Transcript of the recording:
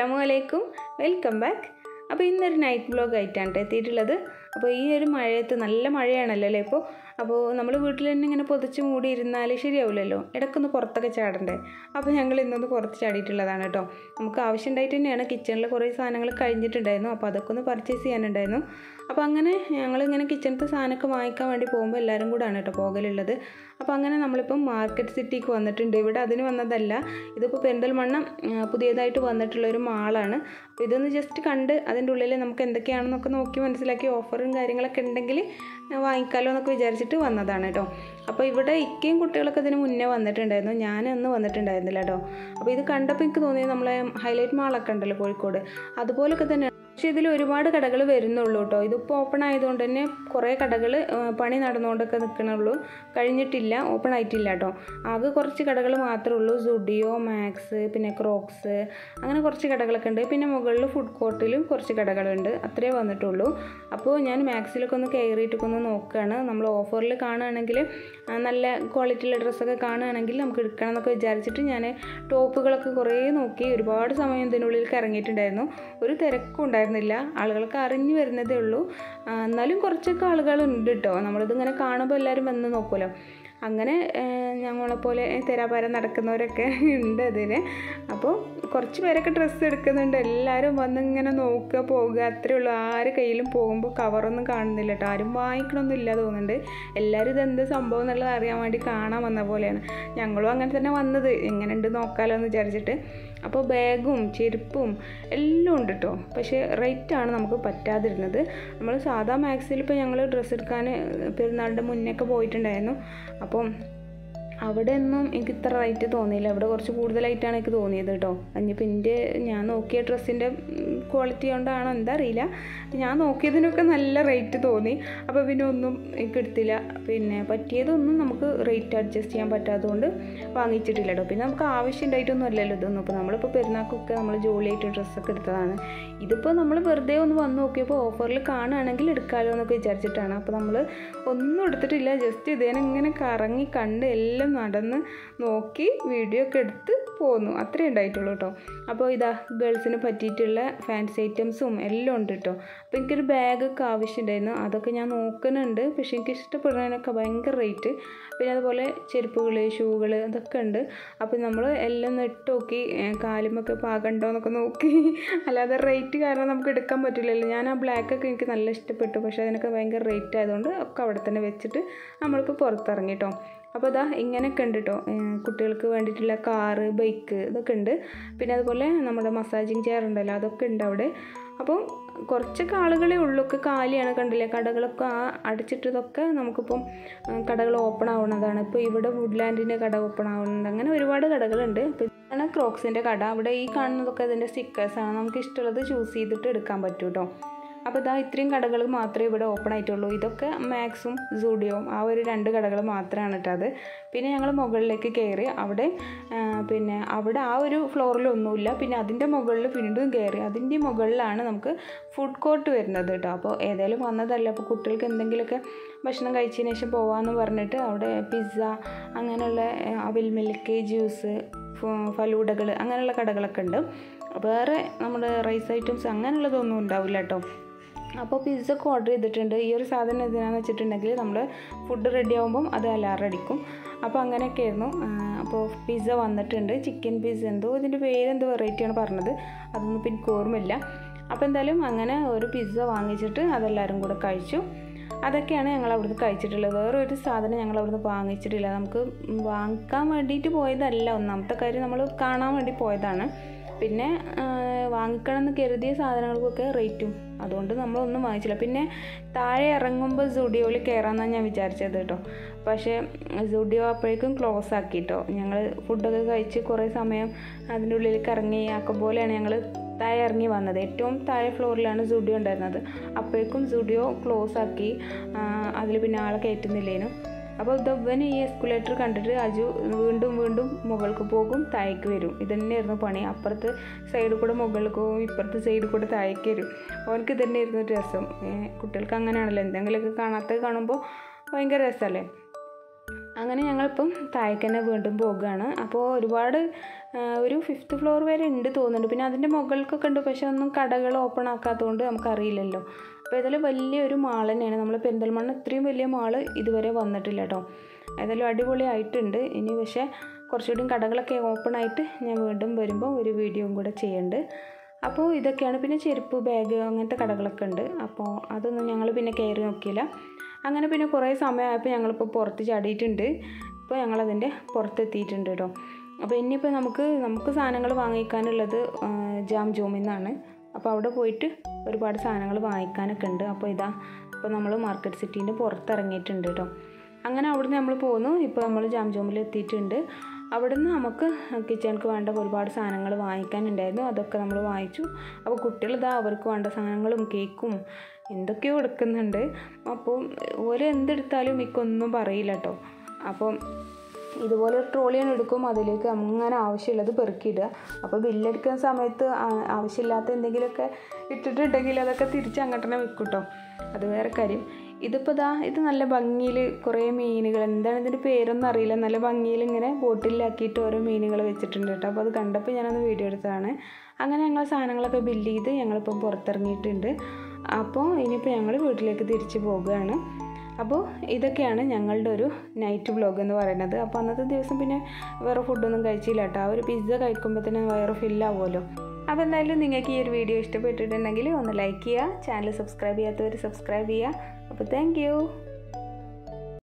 അസ്സാം വലൈക്കും welcome back അപ്പോൾ ഇന്നൊരു നൈറ്റ് വ്ലോഗ് ആയിട്ടാണ് ട്ടോ എത്തിയിട്ടുള്ളത് അപ്പോൾ ഈ ഒരു മഴയത്ത് നല്ല മഴയാണല്ലോ അല്ലേ ഇപ്പോൾ അപ്പോൾ നമ്മൾ വീട്ടിൽ തന്നെ ഇങ്ങനെ പൊതിച്ച് മൂടി ഇരുന്നാൽ ശരിയാവില്ലല്ലോ ഇടയ്ക്കൊന്ന് പുറത്തൊക്കെ ചാടണ്ടേ അപ്പോൾ ഞങ്ങൾ ഇന്നൊന്ന് പുറത്ത് ചാടിയിട്ടുള്ളതാണ് കേട്ടോ നമുക്ക് ആവശ്യമുണ്ടായിട്ട് തന്നെയാണ് കിച്ചണിൽ കുറേ സാധനങ്ങൾ കഴിഞ്ഞിട്ടുണ്ടായിരുന്നു അപ്പോൾ അതൊക്കെ ഒന്ന് പർച്ചേസ് ചെയ്യാനുണ്ടായിരുന്നു അപ്പോൾ അങ്ങനെ ഞങ്ങളിങ്ങനെ കിച്ചണത്തെ സാധനമൊക്കെ വാങ്ങിക്കാൻ വേണ്ടി പോകുമ്പോൾ എല്ലാവരും കൂടാണ് കേട്ടോ പോകലുള്ളത് അപ്പോൾ അങ്ങനെ നമ്മളിപ്പം മാർക്കറ്റ് സിറ്റിക്ക് വന്നിട്ടുണ്ട് ഇവിടെ അതിന് വന്നതല്ല ഇതിപ്പോൾ പെരിന്തൽമണ്ണ ആ, പുതിയതായിട്ട് വന്നിട്ടുള്ള ഒരു മാളാണ് അപ്പോൾ ഇതൊന്ന് ജസ്റ്റ് കണ്ട് അതിൻ്റെ ഉള്ളിൽ നമുക്ക് എന്തൊക്കെയാണെന്നൊക്കെ നോക്കി മനസ്സിലാക്കി ഓഫറും കാര്യങ്ങളൊക്കെ ഉണ്ടെങ്കിൽ വാങ്ങിക്കാമല്ലോ എന്നൊക്കെ വിചാരിച്ചിട്ട് വന്നതാണ് കേട്ടോ അപ്പോൾ ഇവിടെ ഇക്കയും കുട്ടികളൊക്കെ ഇതിന് മുന്നേ വന്നിട്ടുണ്ടായിരുന്നു ഞാനൊന്നും വന്നിട്ടുണ്ടായിരുന്നില്ല കേട്ടോ അപ്പോൾ ഇത് കണ്ടപ്പോൾ എനിക്ക് തോന്നിയത് നമ്മളെ ഹൈലൈറ്റ് മാളൊക്കെ ഉണ്ടല്ലോ കോഴിക്കോട് അതുപോലൊക്കെ തന്നെ പക്ഷേ ഇതിൽ ഒരുപാട് കടകൾ വരുന്നുള്ളൂ കേട്ടോ ഇതിപ്പോൾ ഓപ്പൺ ആയതുകൊണ്ട് തന്നെ കുറേ കടകൾ പണി നടന്നുകൊണ്ടൊക്കെ നിൽക്കണുള്ളൂ കഴിഞ്ഞിട്ടില്ല ഓപ്പൺ ആയിട്ടില്ല കേട്ടോ ആകെ കുറച്ച് കടകൾ മാത്രമേ ഉള്ളൂ സുഡിയോ മാക്സ് പിന്നെ ക്രോക്സ് അങ്ങനെ കുറച്ച് കടകളൊക്കെ ഉണ്ട് പിന്നെ മുകളിൽ ഫുഡ് കോർട്ടിലും കുറച്ച് കടകളുണ്ട് അത്രേ വന്നിട്ടുള്ളൂ അപ്പോൾ ഞാൻ മാക്സിലൊക്കെ ഒന്ന് കയറിയിട്ടൊക്കെ ഒന്ന് നോക്കുകയാണ് നമ്മൾ ഓഫറിൽ കാണുകയാണെങ്കിൽ ആ, നല്ല ക്വാളിറ്റിയുള്ള ഡ്രസ്സൊക്കെ കാണുകയാണെങ്കിൽ നമുക്ക് എടുക്കണം എന്നൊക്കെ വിചാരിച്ചിട്ട് ഞാൻ ടോപ്പുകളൊക്കെ കുറേ നോക്കി ഒരുപാട് സമയം ഇതിനുള്ളിലേക്ക് ഇറങ്ങിയിട്ടുണ്ടായിരുന്നു ഒരു തിരക്കും ഉണ്ടായിരുന്നില്ല ആളുകൾക്ക് അറിഞ്ഞു വരുന്നതേ ഉള്ളൂ ആ, എന്നാലും കുറച്ചൊക്കെ ആളുകളുണ്ട് കേട്ടോ നമ്മളിതിങ്ങനെ കാണുമ്പോൾ എല്ലാവരും വന്ന് നോക്കുമല്ലോ അങ്ങനെ ഏഹ്, ഞങ്ങളെപ്പോലെ തെരാപാര നടക്കുന്നവരൊക്കെ ഉണ്ട് അതിന് അപ്പോൾ കുറച്ച് പേരൊക്കെ ഡ്രസ്സ് എടുക്കുന്നുണ്ട് എല്ലാവരും വന്ന് ഇങ്ങനെ നോക്കുക പോകുക അത്രേ ഉള്ളൂ ആര് കയ്യിലും പോകുമ്പോൾ കവറൊന്നും കാണുന്നില്ല കേട്ടോ ആരും വാങ്ങിക്കണമൊന്നും ഇല്ല തോന്നുന്നുണ്ട് എല്ലാവരും ഇതെന്ത് സംഭവം എന്നുള്ളത് അറിയാൻ വേണ്ടി കാണാൻ വന്ന പോലെയാണ് ഞങ്ങളും അങ്ങനെ തന്നെ വന്നത് എങ്ങനെയുണ്ട് നോക്കാമല്ലോ എന്ന് വിചാരിച്ചിട്ട് അപ്പോൾ ബാഗും ചെരുപ്പും എല്ലാം ഉണ്ട് കേട്ടോ പക്ഷേ റേറ്റാണ് നമുക്ക് പറ്റാതിരുന്നത് നമ്മൾ സാധാ മാക്സിൽ ഇപ്പോൾ ഞങ്ങൾ ഡ്രസ്സ് എടുക്കാൻ പെരുന്നാളിൻ്റെ മുന്നേ പോയിട്ടുണ്ടായിരുന്നു അപ്പം അവിടെ ഒന്നും എനിക്ക് ഇത്ര റേറ്റ് തോന്നിയില്ല അവിടെ കുറച്ച് കൂടുതലായിട്ടാണ് എനിക്ക് തോന്നിയത് കേട്ടോ അഞ്ഞിപ്പോൾ എൻ്റെ ഞാൻ നോക്കിയ ഡ്രസ്സിൻ്റെ ക്വാളിറ്റി കൊണ്ടാണോ എന്താ അറിയില്ല ഞാൻ നോക്കിയതിനൊക്കെ നല്ല റേറ്റ് തോന്നി അപ്പോൾ പിന്നെ ഒന്നും എനിക്ക് എടുത്തില്ല പിന്നെ പറ്റിയതൊന്നും നമുക്ക് റേറ്റ് അഡ്ജസ്റ്റ് ചെയ്യാൻ പറ്റാത്തതുകൊണ്ട് വാങ്ങിച്ചിട്ടില്ല കേട്ടോ പിന്നെ നമുക്ക് ആവശ്യം ഉണ്ടായിട്ടൊന്നും അല്ലല്ലോ ഇതൊന്നും ഇപ്പോൾ നമ്മളിപ്പോൾ പെരുന്നാൾക്കൊക്കെ നമ്മൾ ജോലിയായിട്ട് ഡ്രസ്സൊക്കെ എടുത്തതാണ് ഇതിപ്പോൾ നമ്മൾ വെറുതെ ഒന്ന് വന്ന് നോക്കിയപ്പോൾ ഓഫറിൽ കാണുകയാണെങ്കിൽ എടുക്കാമല്ലോ എന്നൊക്കെ വിചാരിച്ചിട്ടാണ് അപ്പോൾ നമ്മൾ ഒന്നും എടുത്തിട്ടില്ല ജസ്റ്റ് ഇതേനെ ഇങ്ങനെ കറങ്ങി കണ്ട് എല്ലാം നടന്ന് നോക്കി വീഡിയോ ഒക്കെ എടുത്ത് പോന്നു അത്രേ ഉണ്ടായിട്ടുള്ളൂ കേട്ടോ അപ്പോൾ ഇതാ ഗേൾസിന് പറ്റിയിട്ടുള്ള ഫാൻസി ഐറ്റംസും എല്ലാം ഉണ്ട് കേട്ടോ അപ്പോൾ എനിക്കൊരു ബാഗൊക്കെ ആവശ്യമുണ്ടായിരുന്നു അതൊക്കെ ഞാൻ നോക്കുന്നുണ്ട് പക്ഷേ എനിക്ക് ഇഷ്ടപ്പെടുന്നതിനൊക്കെ ഭയങ്കര റേറ്റ് പിന്നെ അതുപോലെ ചെരുപ്പുകൾ ഷൂകൾ അതൊക്കെ ഉണ്ട് അപ്പോൾ നമ്മൾ എല്ലാം ഒന്ന് ഇട്ട് നോക്കി ഏഹ് കാലുമൊക്കെ പാകണ്ടോ എന്നൊക്കെ നോക്കി അല്ലാതെ റേറ്റ് കാരണം നമുക്ക് എടുക്കാൻ പറ്റില്ലല്ലോ ഞാൻ ആ ബ്ലാക്കൊക്കെ എനിക്ക് നല്ല ഇഷ്ടപ്പെട്ടു പക്ഷേ അതിനൊക്കെ ഭയങ്കര റേറ്റ് ആയതുകൊണ്ട് ഒക്കെ അവിടെ തന്നെ വെച്ചിട്ട് നമ്മളിപ്പോൾ പുറത്തിറങ്ങി കേട്ടോ അപ്പോൾ ഇതാ ഇങ്ങനെയൊക്കെ ഉണ്ട് കേട്ടോ കുട്ടികൾക്ക് വേണ്ടിയിട്ടുള്ള കാറ് ബൈക്ക് ഇതൊക്കെ ഉണ്ട് പിന്നെ അതുപോലെ നമ്മുടെ മസാജിങ് ചെയർ ഉണ്ടല്ലോ അതൊക്കെ ഉണ്ട് അവിടെ അപ്പോൾ കുറച്ചൊക്കെ ആളുകളേ ഉള്ളൂ ഒക്കെ കാലിയാണ് കണ്ടില്ലേ കടകളൊക്കെ ആ അടച്ചിട്ടതൊക്കെ നമുക്കിപ്പം ആ, കടകൾ ഓപ്പൺ ആവുന്നതാണ് ഇപ്പോൾ ഇവിടെ വുഡ്ലാൻഡിൻ്റെ കട ഓപ്പൺ ആവുന്നുണ്ട് അങ്ങനെ ഒരുപാട് കടകളുണ്ട് അപ്പോൾ ഇതാണ് ക്രോക്സിൻ്റെ കട അവിടെ ഈ കാണുന്നതൊക്കെ അതിൻ്റെ സ്റ്റിക്കേഴ്സാണ് നമുക്ക് ഇഷ്ടമുള്ളത് ചൂസ് ചെയ്തിട്ട് എടുക്കാൻ പറ്റും കേട്ടോ അപ്പോൾ ഇതാ ഇത്രയും കടകൾ മാത്രമേ ഇവിടെ ഓപ്പൺ ആയിട്ടുള്ളൂ ഇതൊക്കെ മാക്സും സൂഡിയോവും ആ ഒരു രണ്ട് കടകൾ മാത്രമാണ് കേട്ടോ അത് പിന്നെ ഞങ്ങൾ മുകളിലേക്ക് കയറി അവിടെ ആ, പിന്നെ അവിടെ ആ ഒരു ഫ്ലോറിലൊന്നുമില്ല പിന്നെ അതിൻ്റെ മുകളിൽ വീണ്ടും കയറി അതിൻ്റെ മുകളിലാണ് നമുക്ക് ഫുഡ് കോർട്ട് വരുന്നത് കേട്ടോ അപ്പോൾ ഏതായാലും വന്നതല്ല അപ്പോൾ കുട്ടികൾക്ക് എന്തെങ്കിലുമൊക്കെ ഭക്ഷണം കഴിച്ചതിന് ശേഷം പോകാമെന്ന് പറഞ്ഞിട്ട് അവിടെ പിസ്സ അങ്ങനെയുള്ള ആ, അവിൽ മിൽക്ക് ജ്യൂസ് ഫലൂഡകൾ അങ്ങനെയുള്ള കടകളൊക്കെ ഉണ്ട് വേറെ നമ്മുടെ റൈസ് ഐറ്റംസ് അങ്ങനെയുള്ളതൊന്നും ഉണ്ടാവില്ല കേട്ടോ അപ്പോൾ പിസ്സ ഒക്കെ ഓർഡർ ചെയ്തിട്ടുണ്ട് ഈ ഒരു സാധനം എന്തിനാന്ന് വെച്ചിട്ടുണ്ടെങ്കിൽ നമ്മൾ ഫുഡ് റെഡി ആകുമ്പം അത് അലാറം അടിക്കും അപ്പോൾ അങ്ങനെയൊക്കെ ആയിരുന്നു ആ, അപ്പോൾ പിസ്സ വന്നിട്ടുണ്ട് ചിക്കൻ പിസ്സ എന്തോ ഇതിൻ്റെ പേരെന്തോ വെറൈറ്റിയാണ് പറഞ്ഞത് അതൊന്നും ഇപ്പം എനിക്ക് ഓർമ്മയില്ല അപ്പോൾ എന്തായാലും അങ്ങനെ ഒരു പിസ്സ വാങ്ങിച്ചിട്ട് അതെല്ലാവരും കൂടെ കഴിച്ചു അതൊക്കെയാണ് ഞങ്ങൾ അവിടുന്ന് കഴിച്ചിട്ടുള്ളത് വേറെ ഒരു സാധനം ഞങ്ങൾ അവിടുന്ന് വാങ്ങിച്ചിട്ടില്ല നമുക്ക് വാങ്ങിക്കാൻ വേണ്ടിയിട്ട് പോയതല്ല ഒന്നാമത്തെ കാര്യം നമ്മൾ കാണാൻ വേണ്ടി പോയതാണ് പിന്നെ ആ, വാങ്ങിക്കണം എന്ന് കരുതിയ സാധനങ്ങൾക്കൊക്കെ റേറ്റും അതുകൊണ്ട് നമ്മളൊന്നും വാങ്ങിച്ചില്ല പിന്നെ താഴെ ഇറങ്ങുമ്പോൾ സുഡിയോയിൽ കയറാമെന്നാണ് ഞാൻ വിചാരിച്ചത് കേട്ടോ പക്ഷേ സുഡിയോ അപ്പോഴേക്കും ക്ലോസ് ആക്കി കേട്ടോ ഞങ്ങൾ ഫുഡൊക്കെ കഴിച്ച് കുറേ സമയം അതിൻ്റെ ഉള്ളിലേക്ക് ഇറങ്ങി ആക്കം പോലെയാണ് ഞങ്ങൾ താഴെ ഇറങ്ങി വന്നത് ഏറ്റവും താഴെ ഫ്ലോറിലാണ് സുഡിയോ ഉണ്ടായിരുന്നത് അപ്പോഴേക്കും സുഡിയോ ക്ലോസ് ആക്കി അതിൽ പിന്നെ ആളെ കയറ്റുന്നില്ലേനു അപ്പോൾ ഇതവന് ഈ എസ്കുലേറ്റർ കണ്ടിട്ട് അജു വീണ്ടും വീണ്ടും മുകൾക്ക് പോകും താഴേക്ക് വരും ഇതന്നെയായിരുന്നു പണി അപ്പുറത്ത് സൈഡിൽ കൂടെ മുകളിലേക്ക് പോകും ഇപ്പുറത്ത് സൈഡിൽ കൂടെ താഴേക്ക് വരും അവനക്ക് ഇതന്നെയായിരുന്നു രസം ഏ, കുട്ടികൾക്ക് അങ്ങനെയാണല്ലോ എന്തെങ്കിലുമൊക്കെ കാണാത്തത് കാണുമ്പോൾ ഭയങ്കര രസമല്ലേ അങ്ങനെ ഞങ്ങളിപ്പം താഴേക്ക് തന്നെ വീണ്ടും പോകുകയാണ് അപ്പോൾ ഒരുപാട് ആ, ഒരു ഫിഫ്ത്ത് ഫ്ലോർ വരെ ഉണ്ട് തോന്നുന്നുണ്ട് പിന്നെ അതിൻ്റെ മുകൾക്കൊക്കെ ഉണ്ട് പക്ഷെ ഒന്നും കടകൾ ഓപ്പൺ ആക്കാത്തതുകൊണ്ട് നമുക്കറിയില്ലല്ലോ അപ്പോൾ ഏതായാലും വലിയൊരു മാൾ തന്നെയാണ് നമ്മൾ പെരിന്തൽമണ്ണ ഇത്രയും വലിയ മാൾ ഇതുവരെ വന്നിട്ടില്ല കേട്ടോ ഏതായാലും അടിപൊളിയായിട്ടുണ്ട് ഇനി പക്ഷേ കുറച്ചുകൂടി കടകളൊക്കെ ഓപ്പൺ ആയിട്ട് ഞാൻ വീണ്ടും വരുമ്പോൾ ഒരു വീഡിയോയും കൂടെ ചെയ്യുന്നുണ്ട് അപ്പോൾ ഇതൊക്കെയാണ് പിന്നെ ചെരുപ്പ് ബാഗ് അങ്ങനത്തെ കടകളൊക്കെ ഉണ്ട് അപ്പോൾ അതൊന്നും ഞങ്ങൾ പിന്നെ കയറി നോക്കിയില്ല അങ്ങനെ പിന്നെ കുറേ സമയമായപ്പോൾ ഞങ്ങളിപ്പോൾ പുറത്ത് ചാടിയിട്ടുണ്ട് ഇപ്പോൾ ഞങ്ങളതിൻ്റെ പുറത്തെത്തിയിട്ടുണ്ട് കേട്ടോ അപ്പോൾ ഇനിയിപ്പോൾ നമുക്ക് നമുക്ക് സാധനങ്ങൾ വാങ്ങിക്കാനുള്ളത് ആ, ജാം ജോമിന്നാണ് അപ്പോൾ അവിടെ പോയിട്ട് ഒരുപാട് സാധനങ്ങൾ വാങ്ങിക്കാനൊക്കെ ഉണ്ട് അപ്പോൾ ഇതാ ഇപ്പോൾ നമ്മൾ മാർക്കറ്റ് സിറ്റീൻ്റെ പുറത്തിറങ്ങിയിട്ടുണ്ട് കേട്ടോ അങ്ങനെ അവിടുന്ന് നമ്മൾ പോന്നു ഇപ്പോൾ നമ്മൾ ജാം ജോമിൽ എത്തിയിട്ടുണ്ട് അവിടുന്ന് നമുക്ക് കിച്ചണിക്ക് വേണ്ട ഒരുപാട് സാധനങ്ങൾ വാങ്ങിക്കാനുണ്ടായിരുന്നു അതൊക്കെ നമ്മൾ വാങ്ങിച്ചു അപ്പോൾ കുട്ടികൾ ഇതാ അവർക്ക് വേണ്ട സാധനങ്ങളും കേക്കും എന്തൊക്കെയോ എടുക്കുന്നുണ്ട് അപ്പോൾ ഓരോ എന്തെടുത്താലും മിക്കൊന്നും പറയില്ല കേട്ടോ അപ്പം ഇതുപോലെ ട്രോളിയാണ് എടുക്കും അതിലേക്ക് അങ്ങനെ ആവശ്യമുള്ളത് പെറുക്കിയിടുക അപ്പോൾ ബില്ലടിക്കുന്ന സമയത്ത് ആ- ആവശ്യമില്ലാത്ത എന്തെങ്കിലുമൊക്കെ ഇട്ടിട്ടുണ്ടെങ്കിൽ അതൊക്കെ തിരിച്ച് അങ്ങോട്ട് തന്നെ വെക്കും കേട്ടോ അത് വേറെ കാര്യം ഇതിപ്പോൾ ദാ ഇത് നല്ല ഭംഗിയിൽ കുറേ മീനുകൾ എന്താണ് ഇതിൻ്റെ പേരൊന്നും അറിയില്ല നല്ല ഭംഗിയിൽ ഇങ്ങനെ ബോട്ടിലാക്കിയിട്ട് ഓരോ മീനുകൾ വെച്ചിട്ടുണ്ട് കേട്ടോ അപ്പോൾ അത് കണ്ടപ്പോൾ ഞാനൊന്ന് വീഡിയോ എടുത്തതാണ് അങ്ങനെ ഞങ്ങൾ സാധനങ്ങളൊക്കെ ബില്ല് ചെയ്ത് ഞങ്ങളിപ്പം പുറത്തിറങ്ങിയിട്ടുണ്ട് അപ്പോൾ ഇനിയിപ്പോൾ ഞങ്ങൾ വീട്ടിലേക്ക് തിരിച്ച് പോകുകയാണ് അപ്പോൾ ഇതൊക്കെയാണ് ഞങ്ങളുടെ ഒരു നൈറ്റ് വ്ലോഗ് എന്ന് പറയുന്നത് അപ്പോൾ അന്നത്തെ ദിവസം പിന്നെ വേറെ ഫുഡൊന്നും കഴിച്ചില്ല കേട്ടോ ആ ഒരു പിസ്സ കഴിക്കുമ്പോൾ തന്നെ വയറ് ഫില്ലാവുമല്ലോ അപ്പോൾ എന്തായാലും നിങ്ങൾക്ക് ഈ ഒരു വീഡിയോ ഇഷ്ടപ്പെട്ടിട്ടുണ്ടെങ്കിൽ ഒന്ന് ലൈക്ക് ചെയ്യുക ചാനൽ സബ്സ്ക്രൈബ് ചെയ്യാത്തവർ സബ്സ്ക്രൈബ് ചെയ്യുക അപ്പോൾ താങ്ക്